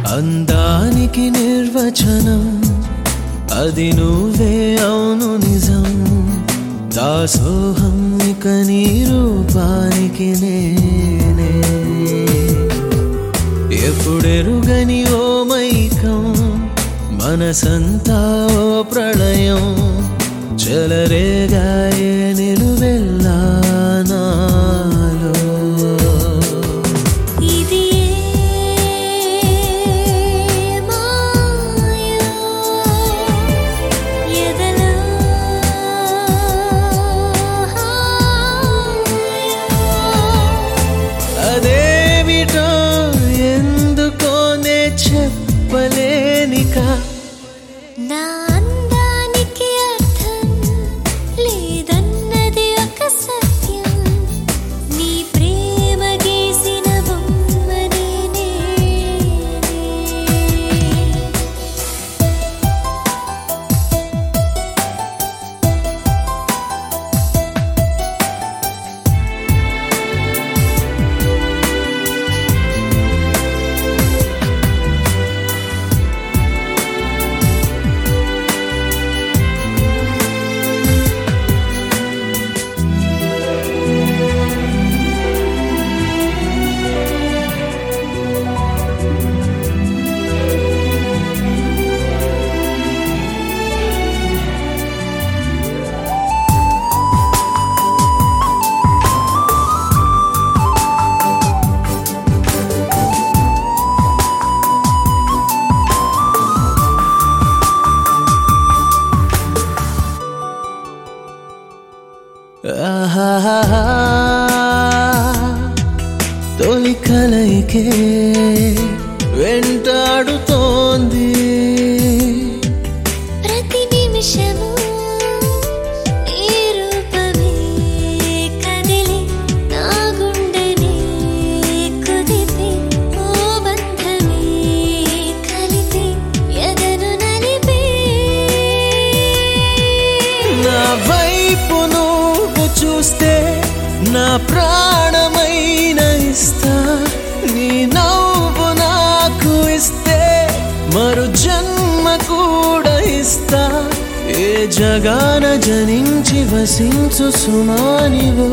అందానికి నిర్వచనం అది నువ్వే అవును నిజం దాసోహం ఇక నీ రూపానికి నేనే ఎప్పుడెరుగని ఓ మైకం మనసంతా ఓ ప్రళయం చెలరేగాయే నిలువెల్లా నాలో ఇది ఏ మాయో ఎదలో అదేమిటో ఎందుకోనే చెప్పలేనిక నా అందానికి అర్థం లేదన్నది ఒక సత్యం నీ ప్రేమ గీసిన బొమ్మ నేనే ఆహాహా, తొలి కలయికే వెంటాడుతోంది ప్రతి నిమిషము నీ రూపమే కదిలి నా గుండెని కుదిపి ఓ బంధమే కలిపి ఎదను నలిపి నా వైపు నువ్వు చూస్తే నా ప్రాణమైన ఇస్తా నీ నవ్వు నాకు ఇస్తే మరు జన్మ కూడా ఇస్తా ఏ జగాన జనించి వసించు సుమానివో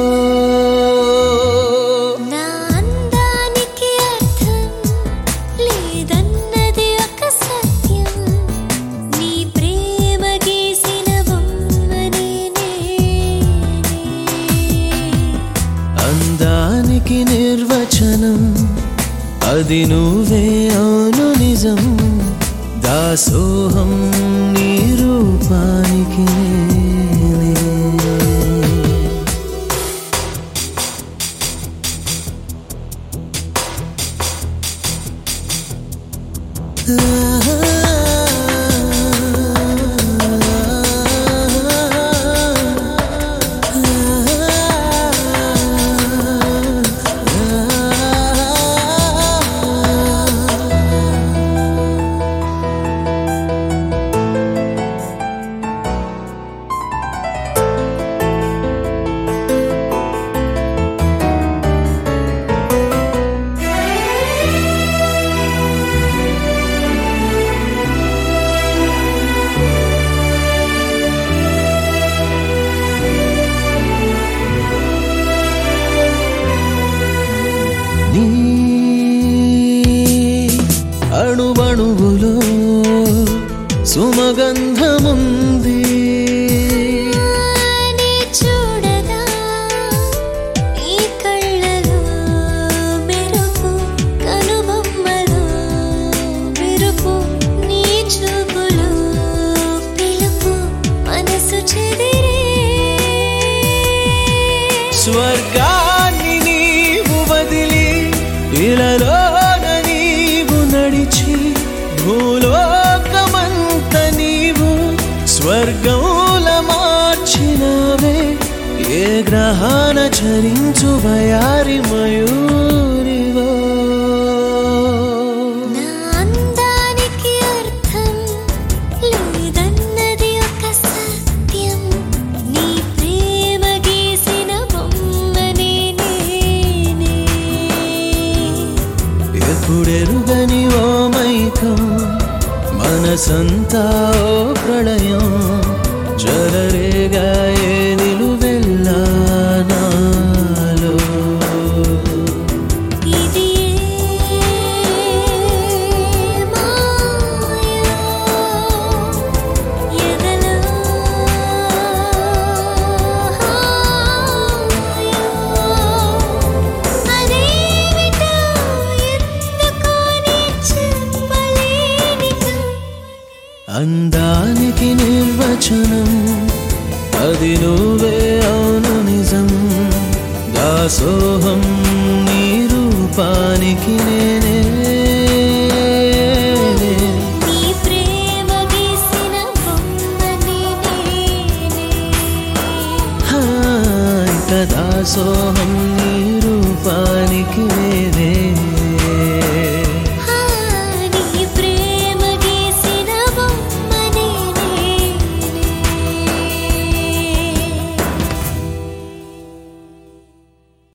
నా అందానికి అర్థం లేదన్నది ఒక సత్యం నీ ప్రేమ గీసిన బొమ్మ నేనే అందానికి నిర్వచనం అది నువ్వే అవును నిజం దాసోహం నీ రూపానికి నేనే. నీ అణువణువులో సుమగంధముంది నీ చూడగా నీ కళ్ళలో మెరుపు కనుబొమ్మలో మెరుపు నీ చూపులో పిలుపు మనసు చెదిరే స్వర్గాన్ని నీవు వదిలి ఇలలోన నీవు నడిచి భూలోకమంత నీవు స్వర్గంల మార్చినవే ఏ గ్రహాన చరించు భయారి మయూరివో నా అందానికి అర్థం లేదన్నది ఒక సత్యం నీ ప్రేమ గీసిన బొమ్మ నేనే ఎప్పుడెరుగని ఓ మైకం మనసంతా ఓ ప్రళయం జలరేగా ఏ నిలువెల్లా నాలో ఇది మాయా ఎదలో అదేమిటో ఎందుకో నీ చెప్పలేనిక అందానికి నిర్వచనం అది నువ్వే అవును నిజం దాసోహం నీ రూపానికి నేనే నీ ప్రేమ గీసిన బొమ్మని నేనే హాయ్ దాసోహం నీ రూపానికి